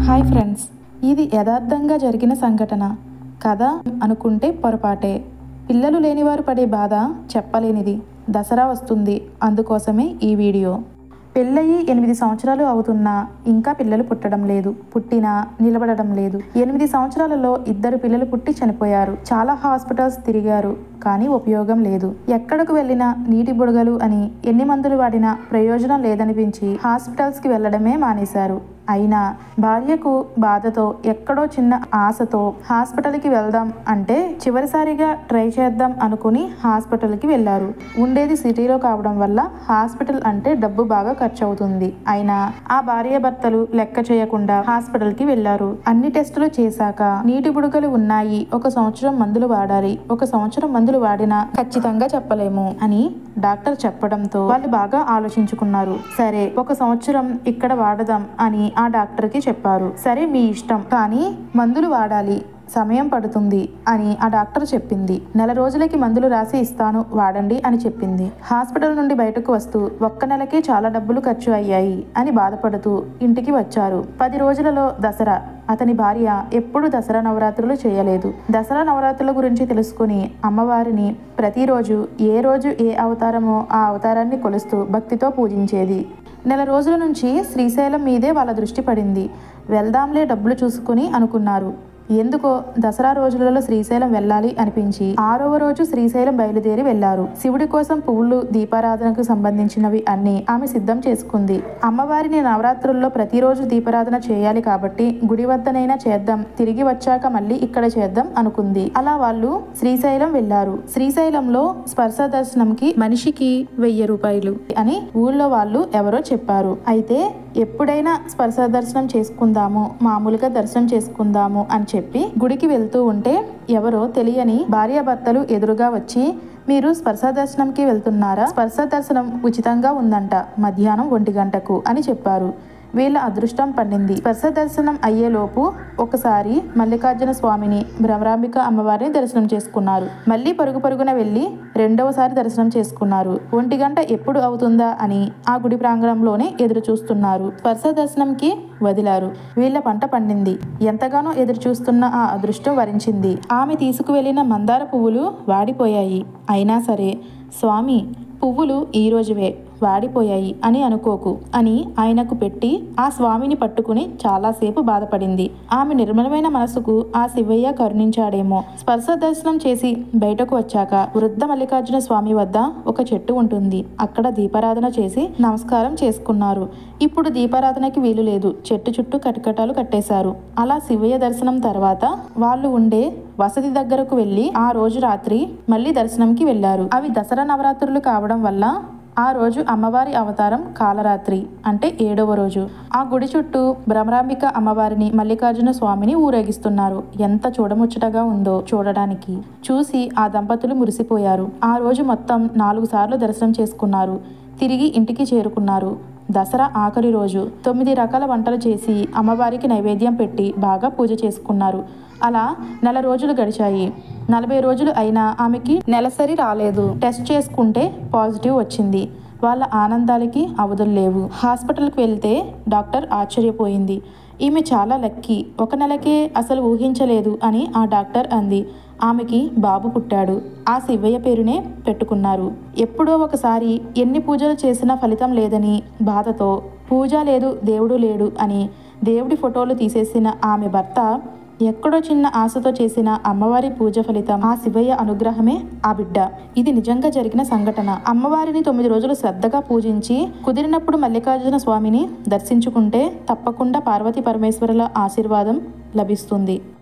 hi friends ఇది యథార్థంగా జరిగిన సంఘటన కథ అనుకుంటే పొరపాటే పిల్లలు లేనివారు పడే బాధ చెప్పలేనిది దసరా వస్తుంది అందుకోసమే ఈ వీడియో పెళ్ళయి ఎనిమిది సంవత్సరాలు అవుతున్నా ఇంకా పిల్లలు పుట్టడం లేదు పుట్టినా నిలబడడం లేదు ఎనిమిది సంవత్సరాలలో ఇద్దరు పిల్లలు పుట్టి చనిపోయారు చాలా హాస్పిటల్స్ తిరిగారు కానీ ఉపయోగం లేదు ఎక్కడకు వెళ్ళినా నీటి బుడగలు అని ఎన్ని మందులు వాడినా ప్రయోజనం లేదనిపించి హాస్పిటల్స్కి వెళ్ళడమే మానేశారు అయినా భార్యకు బాధతో ఎక్కడో చిన్న ఆశతో హాస్పిటల్కి వెళ్దాం అంటే చివరిసారిగా ట్రై చేద్దాం అనుకుని హాస్పిటల్కి వెళ్ళారు ఉండేది సిటీలో కావడం వల్ల హాస్పిటల్ అంటే డబ్బు బాగా ఖర్చు అవుతుంది అయినా ఆ భార్య భర్తలు లెక్క చేయకుండా హాస్పిటల్కి వెళ్ళారు అన్ని టెస్టులు చేశాక నీటి బుడగలు ఉన్నాయి ఒక సంవత్సరం మందులు వాడాలి ఒక సంవత్సరం మందులు వాడినా ఖచ్చితంగా చెప్పలేము అని డాక్టర్ చెప్పడంతో వాళ్ళు బాగా ఆలోచించుకున్నారు సరే ఒక సంవత్సరం ఇక్కడ వాడదాం అని ఆ డాక్టర్కి చెప్పారు సరే మీ ఇష్టం కానీ మందులు వాడాలి సమయం పడుతుంది అని ఆ డాక్టర్ చెప్పింది నెల రోజులకి మందులు రాసి ఇస్తాను వాడండి అని చెప్పింది హాస్పిటల్ నుండి బయటకు వస్తూ ఒక్క నెలకే చాలా డబ్బులు ఖర్చు అయ్యాయి అని బాధపడుతూ ఇంటికి వచ్చారు పది రోజులలో దసరా అతని భార్య ఎప్పుడు దసరా నవరాత్రులు చేయలేదు దసరా నవరాత్రుల గురించి తెలుసుకుని అమ్మవారిని ప్రతిరోజు ఏ రోజు ఏ అవతారమో ఆ అవతారాన్ని కొలుస్తూ భక్తితో పూజించేది నెల రోజుల నుంచి శ్రీశైలం మీదే వాళ్ళ దృష్టి పడింది వెళ్దాంలే డబ్బులు చూసుకుని అనుకున్నారు ఎందుకో దసరా రోజులలో శ్రీశైలం వెళ్ళాలి అనిపించి ఆరవ రోజు శ్రీశైలం బయలుదేరి వెళ్లారు శివుడి కోసం పువ్వులు దీపారాధనకు సంబంధించినవి అన్ని ఆమె సిద్ధం చేసుకుంది అమ్మవారిని నవరాత్రుల్లో ప్రతిరోజు దీపారాధన చేయాలి కాబట్టి గుడి వద్దనైనా చేద్దాం తిరిగి వచ్చాక మళ్ళీ ఇక్కడ చేద్దాం అనుకుంది అలా వాళ్ళు శ్రీశైలం వెళ్లారు శ్రీశైలంలో స్పర్శ దర్శనంకి మనిషికి వెయ్యి రూపాయలు అని ఊళ్ళో వాళ్ళు ఎవరో చెప్పారు అయితే ఎప్పుడైనా స్పర్శ దర్శనం చేసుకుందాము మామూలుగా దర్శనం చేసుకుందాము అని చెప్పి గుడికి వెళ్తూ ఉంటే ఎవరో తెలియని భార్యాభర్తలు ఎదురుగా వచ్చి మీరు స్పర్శ దర్శనంకి వెళ్తున్నారా స్పర్శ దర్శనం ఉచితంగా ఉందంట మధ్యాహ్నం ఒంటి గంటకు అని చెప్పారు వీళ్ళ అదృష్టం పండింది స్పర్శ దర్శనం అయ్యేలోపు ఒకసారి మల్లికార్జున స్వామిని భ్రమరాంబిక అమ్మవారిని దర్శనం చేసుకున్నారు మళ్ళీ పరుగు పరుగున వెళ్ళి రెండవసారి దర్శనం చేసుకున్నారు ఒంటి గంట ఎప్పుడు అవుతుందా అని ఆ గుడి ప్రాంగణంలోనే ఎదురు చూస్తున్నారు స్పర్శ దర్శనంకి వదిలారు వీళ్ళ పంట పండింది ఎంతగానో ఎదురు చూస్తున్న ఆ అదృష్టం వరించింది ఆమె తీసుకువెళ్లిన మందార పువ్వులు వాడిపోయాయి అయినా సరే స్వామి పువ్వులు ఈ రోజువే వాడిపోయాయి అని అనుకోకు అని ఆయనకు పెట్టి ఆ స్వామిని పట్టుకుని చాలాసేపు బాధపడింది ఆమె నిర్మలమైన మనసుకు ఆ శివయ్య కరుణించాడేమో స్పర్శ దర్శనం చేసి బయటకు వచ్చాక వృద్ధ మల్లికార్జున స్వామి వద్ద ఒక చెట్టు ఉంటుంది అక్కడ దీపారాధన చేసి నమస్కారం చేసుకున్నారు ఇప్పుడు దీపారాధనకి వీలు లేదు చెట్టు చుట్టూ కటకటాలు కట్టేశారు అలా శివయ్య దర్శనం తర్వాత వాళ్ళు ఉండే వసతి దగ్గరకు వెళ్ళి ఆ రోజు రాత్రి మళ్ళీ దర్శనంకి వెళ్లారు అవి దసరా నవరాత్రులు కావడం వల్ల ఆ రోజు అమ్మవారి అవతారం కాలరాత్రి అంటే ఏడవ రోజు ఆ గుడి చుట్టూ భ్రమరాంబిక అమ్మవారిని మల్లికార్జున స్వామిని ఊరేగిస్తున్నారు ఎంత చూడముచ్చటగా ఉందో చూడడానికి చూసి ఆ దంపతులు మురిసిపోయారు ఆ రోజు మొత్తం నాలుగు సార్లు దర్శనం చేసుకున్నారు తిరిగి ఇంటికి చేరుకున్నారు దసరా ఆఖరి రోజు తొమ్మిది రకాల వంటలు చేసి అమ్మవారికి నైవేద్యం పెట్టి బాగా పూజ చేసుకున్నారు అలా నెల రోజులు గడిచాయి నలభై రోజులు అయినా ఆమెకి నెలసరి రాలేదు టెస్ట్ చేసుకుంటే పాజిటివ్ వచ్చింది వాళ్ళ ఆనందాలకి అవధులు లేవు హాస్పిటల్కి వెళ్తే డాక్టర్ ఆశ్చర్యపోయింది ఈమె చాలా లక్కీ ఒక నెలకే అసలు ఊహించలేదు అని ఆ డాక్టర్ అంది ఆమెకి బాబు పుట్టాడు ఆ శివయ్య పేరునే పెట్టుకున్నారు ఎప్పుడో ఒకసారి ఎన్ని పూజలు చేసినా ఫలితం లేదని బాధతో పూజ లేదు దేవుడు లేడు అని దేవుడి ఫోటోలు తీసేసిన ఆమె భర్త ఎక్కడో చిన్న ఆశతో చేసిన అమ్మవారి పూజ ఫలితం ఆ శివయ్య అనుగ్రహమే ఆ బిడ్డ ఇది నిజంగా జరిగిన సంఘటన అమ్మవారిని తొమ్మిది రోజులు శ్రద్ధగా పూజించి కుదిరినప్పుడు మల్లికార్జున స్వామిని దర్శించుకుంటే తప్పకుండా పార్వతీ పరమేశ్వరుల ఆశీర్వాదం లభిస్తుంది